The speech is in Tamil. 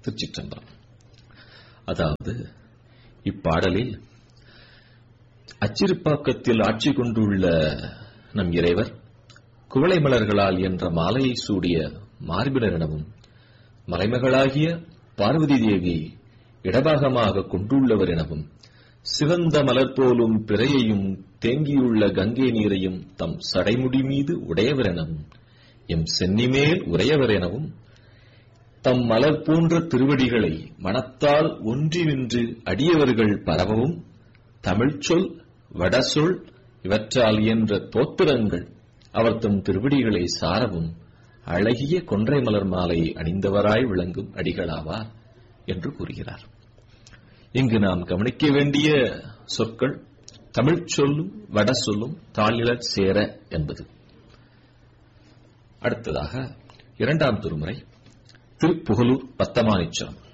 திருச்சிற்றம்பலம் அதாவது இப்பாடலில் அச்சிறுப்பாக்கத்தில் ஆட்சி கொண்டுள்ள நம் இறைவர் குவளை மலர்களால் என்ற மாலையை சூடிய மார்பினரிடமும் மலைமகளாகிய பார்வதி தேவி இடபாகமாக கொண்டுள்ளவர் எனவும் சிவந்த மலர் போலும் பிறையையும் தேங்கியுள்ள கங்கை நீரையும் தம் சடைமுடி மீது உடையவர் எனவும் எம் சென்னிமேல் உரையவர் எனவும் தம் மலர் போன்ற திருவடிகளை மனத்தால் ஒன்றி நின்று அடியவர்கள் பரவவும் தமிழ்ச்சொல் வடசொல் இவற்றால் இயன்ற தோத்திரங்கள் அவர் தம் திருவடிகளை சாரவும் அழகிய கொன்றை மலர் மாலை அணிந்தவராய் விளங்கும் அடிகளாவார் என்று கூறுகிறார் இங்கு நாம் கவனிக்க வேண்டிய சொற்கள் தமிழ்ச் சொல்லும் வட சொல்லும் தாளிலர் சேர என்பது அடுத்ததாக இரண்டாம் திருமுறை திருப்புகலூர் பத்தமானிச்சரம்